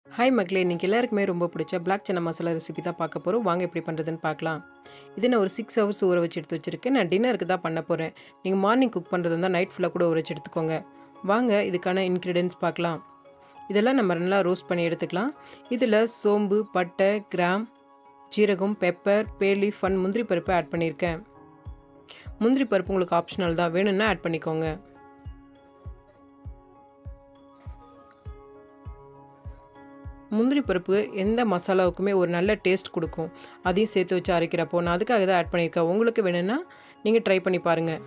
hi மக்களே இன்றைக்கி எல்லாருக்குமே ரொம்ப பிடிச்ச பிளாக் சன்னா மசாலா ரெசிபி தான் பார்க்க போகிறோம் வாங்க எப்படி பண்ணுறதுன்னு பார்க்கலாம் இது நான் ஒரு சிக்ஸ் ஹவர்ஸ் ஊற வச்சு எடுத்து வச்சுருக்கேன் நான் டின்னருக்கு தான் பண்ண போகிறேன் நீங்கள் மார்னிங் குக் பண்ணுறது இருந்தால் நைட் ஃபுல்லாக கூட ஊற வச்சு எடுத்துக்கோங்க வாங்க இதுக்கான இன்க்ரீடியன்ஸ் பார்க்கலாம் இதெல்லாம் நம்ம நல்லா ரோஸ்ட் பண்ணி எடுத்துக்கலாம் இதில் சோம்பு பட்டை கிராம் ஜீரகம் பெப்பர் பேலி ஃபன் முந்திரி பருப்பு ஆட் பண்ணியிருக்கேன் முந்திரி பருப்பு உங்களுக்கு ஆப்ஷனல் தான் வேணும்னா ஆட் பண்ணிக்கோங்க முந்திரி பருப்பு எந்த மசாலாவுக்குமே ஒரு நல்ல டேஸ்ட் கொடுக்கும் அதையும் சேர்த்து வச்சு அரைக்கிறப்போ நான் அதுக்காக தான் ஆட் பண்ணியிருக்கேன் உங்களுக்கு வேணும்னா நீங்கள் ட்ரை பண்ணி பாருங்கள்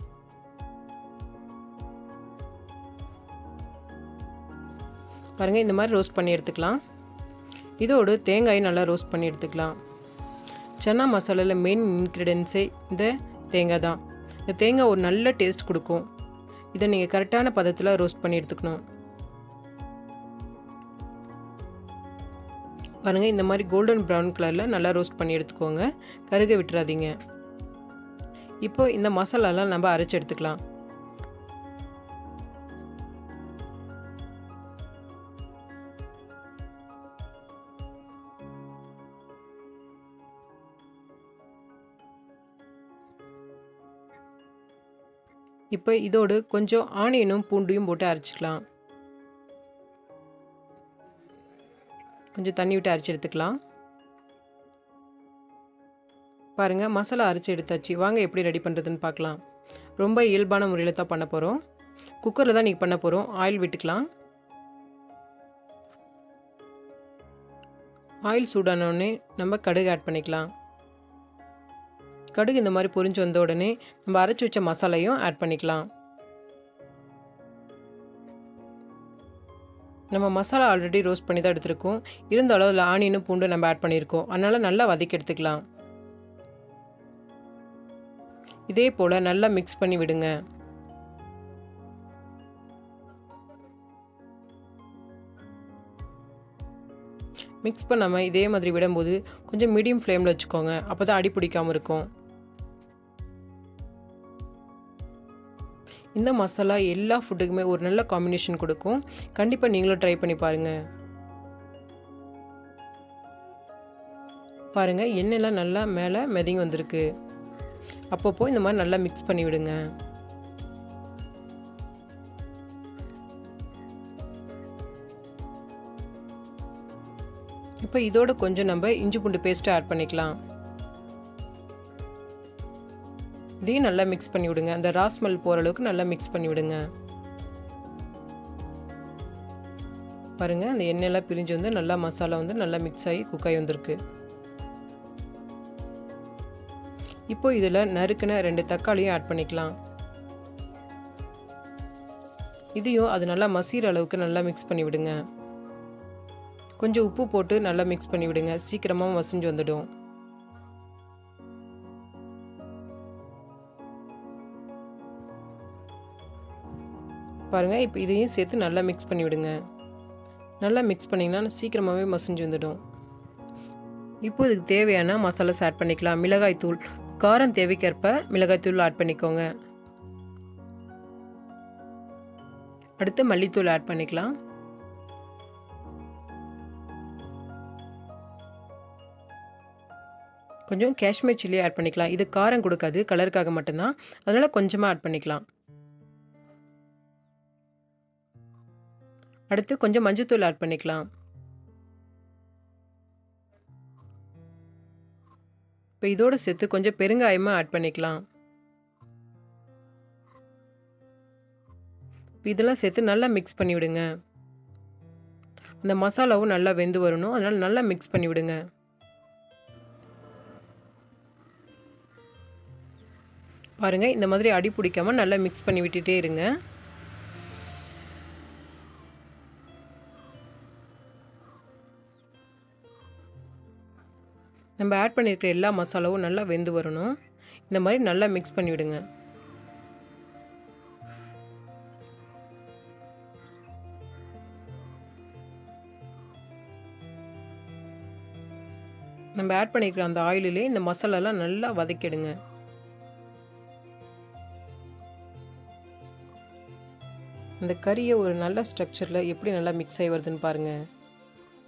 பாருங்கள் இந்த மாதிரி ரோஸ்ட் பண்ணி எடுத்துக்கலாம் இதோடு தேங்காயும் நல்லா ரோஸ்ட் பண்ணி எடுத்துக்கலாம் சன்னா மசாலாவில் மெயின் இன்க்ரீடியன்ஸே இந்த தேங்காய் தான் இந்த தேங்காய் ஒரு நல்ல டேஸ்ட் கொடுக்கும் இதை நீங்கள் கரெக்டான பதத்தில் ரோஸ்ட் பண்ணி எடுத்துக்கணும் பாருங்கள் இந்த மாதிரி கோல்டன் ப்ரௌன் கலரில் நல்லா ரோஸ்ட் பண்ணி எடுத்துக்கோங்க கருக விட்டுறாதீங்க இப்போ இந்த மசாலாலாம் நம்ம அரைச்சி எடுத்துக்கலாம் இப்போ இதோடு கொஞ்சம் ஆனியனும் பூண்டையும் போட்டு அரைச்சிக்கலாம் கொஞ்சம் தண்ணி விட்டு அரைச்சி எடுத்துக்கலாம் பாருங்கள் மசாலா அரைச்சி எடுத்தாச்சு வாங்க எப்படி ரெடி பண்ணுறதுன்னு பார்க்கலாம் ரொம்ப இயல்பான முறையில் தான் பண்ண போகிறோம் குக்கரில் தான் நீங்கள் பண்ண போகிறோம் ஆயில் விட்டுக்கலாம் ஆயில் சூடானோடனே நம்ம கடுகு ஆட் பண்ணிக்கலாம் கடுகு இந்த மாதிரி பொரிஞ்சு வந்த உடனே நம்ம அரைச்சி வச்ச மசாலையும் ஆட் பண்ணிக்கலாம் நம்ம மசாலா ஆல்ரெடி ரோஸ்ட் பண்ணி தான் எடுத்திருக்கோம் இருந்தாலும் அதில் ஆனியனும் பூண்டு நம்ம ஆட் பண்ணியிருக்கோம் அதனால் நல்லா வதக்கி எடுத்துக்கலாம் இதே போல் நல்லா மிக்ஸ் பண்ணி விடுங்க மிக்ஸ் பண்ணாமல் இதே மாதிரி விடும்போது கொஞ்சம் மீடியம் ஃப்ளேமில் வச்சுக்கோங்க அப்போ தான் அடி பிடிக்காமல் இருக்கும் இந்த மசாலா எல்லா ஃபுட்டுக்குமே ஒரு நல்ல காம்பினேஷன் கொடுக்கும் கண்டிப்பாக நீங்களும் ட்ரை பண்ணி பாருங்கள் பாருங்கள் எண்ணெய்லாம் நல்லா மேலே மெதிங்க வந்திருக்கு அப்பப்போ இந்த மாதிரி நல்லா மிக்ஸ் பண்ணி விடுங்க இப்போ இதோட கொஞ்சம் நம்ம இஞ்சி பூண்டு பேஸ்ட்டு ஆட் பண்ணிக்கலாம் இதையும் நல்லா மிக்ஸ் பண்ணி விடுங்க அந்த ராஸ்மல் போகிற அளவுக்கு நல்லா மிக்ஸ் பண்ணி விடுங்க பாருங்கள் அந்த எண்ணெயெல்லாம் பிரிஞ்சு வந்து நல்லா மசாலா வந்து நல்லா மிக்ஸ் ஆகி குக் ஆகி வந்திருக்கு இப்போ இதில் நறுக்கின ரெண்டு தக்காளியும் ஆட் பண்ணிக்கலாம் இதையும் அது நல்லா மசீர அளவுக்கு நல்லா மிக்ஸ் பண்ணி விடுங்க கொஞ்சம் உப்பு போட்டு நல்லா மிக்ஸ் பண்ணி விடுங்க சீக்கிரமாக மசிஞ்சு வந்துடும் பாருங்கள் இப்போ இதையும் சேர்த்து நல்லா மிக்ஸ் பண்ணி விடுங்க நல்லா மிக்ஸ் பண்ணிங்கன்னா சீக்கிரமாகவே மசிஞ்சு வந்துடும் இப்போ இதுக்கு தேவையான மசாலாஸ் ஆட் பண்ணிக்கலாம் மிளகாய் தூள் காரம் தேவைக்கேற்ப மிளகாய் தூள் ஆட் பண்ணிக்கோங்க அடுத்து மல்லித்தூள் ஆட் பண்ணிக்கலாம் கொஞ்சம் காஷ்மீர் சில்லி ஆட் பண்ணிக்கலாம் இது காரம் கொடுக்காது கலருக்காக மட்டும்தான் அதனால் கொஞ்சமாக ஆட் பண்ணிக்கலாம் அடுத்து கொஞ்சம் மஞ்சத்தூள் ஆட் பண்ணிக்கலாம் இப்போ இதோடு சேர்த்து கொஞ்சம் பெருங்காயமாக ஆட் பண்ணிக்கலாம் இப்போ இதெல்லாம் சேர்த்து நல்லா மிக்ஸ் பண்ணி விடுங்க அந்த மசாலாவும் நல்லா வெந்து வரணும் அதனால் நல்லா மிக்ஸ் பண்ணி விடுங்க பாருங்கள் இந்த மாதிரி அடி பிடிக்காமல் நல்லா மிக்ஸ் பண்ணி விட்டுட்டே இருங்க நம்ம ஆட் பண்ணியிருக்கிற எல்லா மசாலாவும் நல்லா வெந்து வரணும் இந்த மாதிரி நல்லா மிக்ஸ் பண்ணி விடுங்க நம்ம ஆட் பண்ணியிருக்கிற அந்த ஆயிலிலே இந்த மசாலாலாம் நல்லா வதக்கிடுங்க அந்த கறியை ஒரு நல்ல ஸ்ட்ரக்சரில் எப்படி நல்லா மிக்ஸ் ஆகி வருதுன்னு பாருங்கள்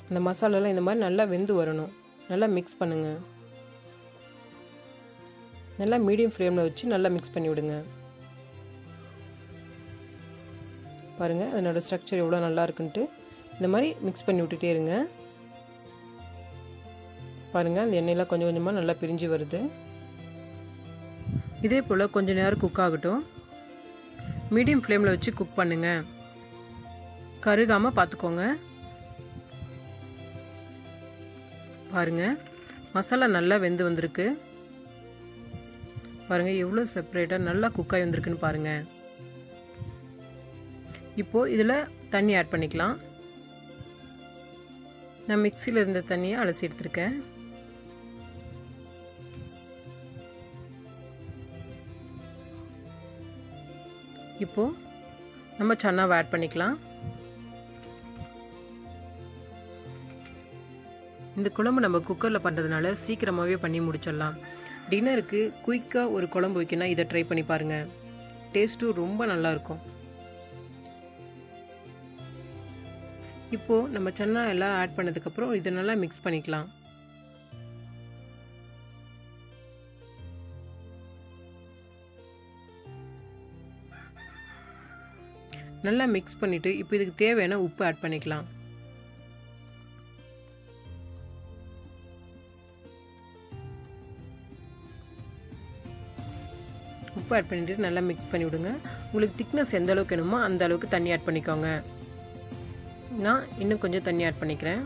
அந்த மசாலாலாம் இந்த மாதிரி நல்லா வெந்து வரணும் நல்லா மிக்ஸ் பண்ணுங்கள் நல்லா மீடியம் ஃப்ளேமில் வச்சு நல்லா மிக்ஸ் பண்ணி விடுங்க பாருங்கள் அதனோட ஸ்ட்ரக்சர் எவ்வளோ நல்லா இருக்குன்ட்டு இந்த மாதிரி மிக்ஸ் பண்ணி விட்டுட்டே இருங்க பாருங்கள் அந்த எண்ணெயெலாம் கொஞ்சம் கொஞ்சமாக நல்லா பிரிஞ்சு வருது இதே போல் கொஞ்சம் நேரம் குக் ஆகட்டும் மீடியம் ஃப்ளேமில் வச்சு குக் பண்ணுங்கள் கருகாமல் பார்த்துக்கோங்க பாருங்கள் மசாலா நல்லா வெந்து வந்திருக்கு பாருங்கள் எவ்வளோ செப்பரேட்டாக நல்லா குக்காகி வந்திருக்குன்னு பாருங்கள் இப்போது இதில் தண்ணி ஆட் பண்ணிக்கலாம் நான் மிக்சியில் இருந்த தண்ணியை அலசி எடுத்திருக்கேன் இப்போது நம்ம சன்னாவை ஆட் பண்ணிக்கலாம் இந்த குழம்பு நம்ம குக்கரில் பண்ணுறதுனால சீக்கிரமாகவே பண்ணி முடிச்சிடலாம் டின்னருக்கு குயிக்காக ஒரு குழம்பு வைக்கணும் இதை ட்ரை பண்ணி பாருங்கள் டேஸ்ட்டும் ரொம்ப நல்லாயிருக்கும் இப்போது நம்ம சன்னா எல்லாம் ஆட் பண்ணதுக்கப்புறம் இதை நல்லா மிக்ஸ் பண்ணிக்கலாம் நல்லா மிக்ஸ் பண்ணிவிட்டு இப்போ இதுக்கு தேவையான உப்பு ஆட் பண்ணிக்கலாம் உப்பு ஆட் பண்ணிவிட்டு நல்லா மிக்ஸ் பண்ணி விடுங்க உங்களுக்கு திக்னஸ் எந்த அளவுக்கு வேணுமோ அந்த அளவுக்கு தண்ணி ஆட் பண்ணிக்கோங்க நான் இன்னும் கொஞ்சம் தண்ணி ஆட் பண்ணிக்கிறேன்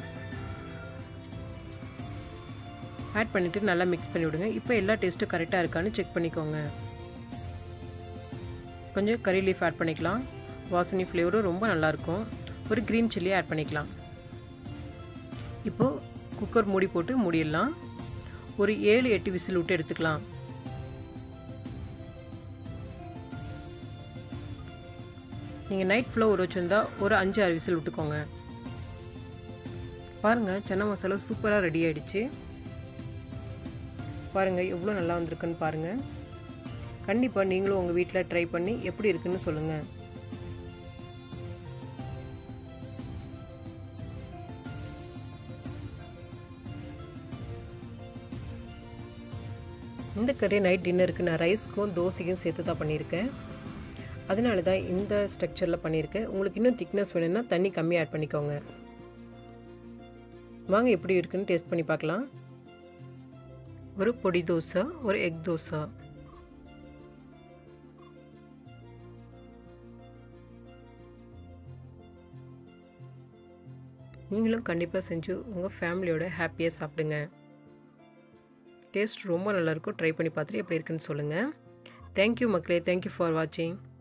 ஆட் பண்ணிவிட்டு நல்லா மிக்ஸ் பண்ணி விடுங்க இப்போ எல்லா டேஸ்ட்டும் கரெக்டாக இருக்கான்னு செக் பண்ணிக்கோங்க கொஞ்சம் கறி லீஃப் ஆட் பண்ணிக்கலாம் வாசனி ஃப்ளேவரும் ரொம்ப நல்லாயிருக்கும் ஒரு க்ரீன் சில்லி ஆட் பண்ணிக்கலாம் இப்போது குக்கர் மூடி போட்டு மூடிடலாம் ஒரு ஏழு எட்டு விசில் விட்டு எடுத்துக்கலாம் நீங்கள் நைட் ஃபுல்லாக ஊற வச்சுருந்தா ஒரு அஞ்சு ஆறு விசில் விட்டுக்கோங்க பாருங்கள் சன்னா மசாலா சூப்பராக ரெடி ஆகிடுச்சு பாருங்கள் எவ்வளோ நல்லா வந்திருக்குன்னு பாருங்கள் கண்டிப்பாக நீங்களும் உங்கள் வீட்டில் ட்ரை பண்ணி எப்படி இருக்குன்னு சொல்லுங்கள் இந்த கறியை நைட் டின்னருக்கு நான் ரைஸ்க்கும் தோசைக்கும் சேர்த்து தான் பண்ணியிருக்கேன் அதனால தான் இந்த ஸ்ட்ரக்சரில் பண்ணியிருக்கேன் உங்களுக்கு இன்னும் திக்னஸ் வேணும்னா தண்ணி கம்மியாக ஆட் பண்ணிக்கோங்க வாங்க எப்படி இருக்குன்னு டேஸ்ட் பண்ணி பார்க்கலாம் ஒரு பொடி தோசை ஒரு எக் தோசை நீங்களும் கண்டிப்பாக செஞ்சு உங்கள் ஃபேமிலியோட ஹாப்பியாக சாப்பிடுங்க டேஸ்ட் ரொம்ப நல்லாயிருக்கும் ட்ரை பண்ணி பார்த்துட்டு எப்படி இருக்குன்னு சொல்லுங்கள் தேங்க்யூ மக்களே தேங்க்யூ ஃபார் வாட்சிங்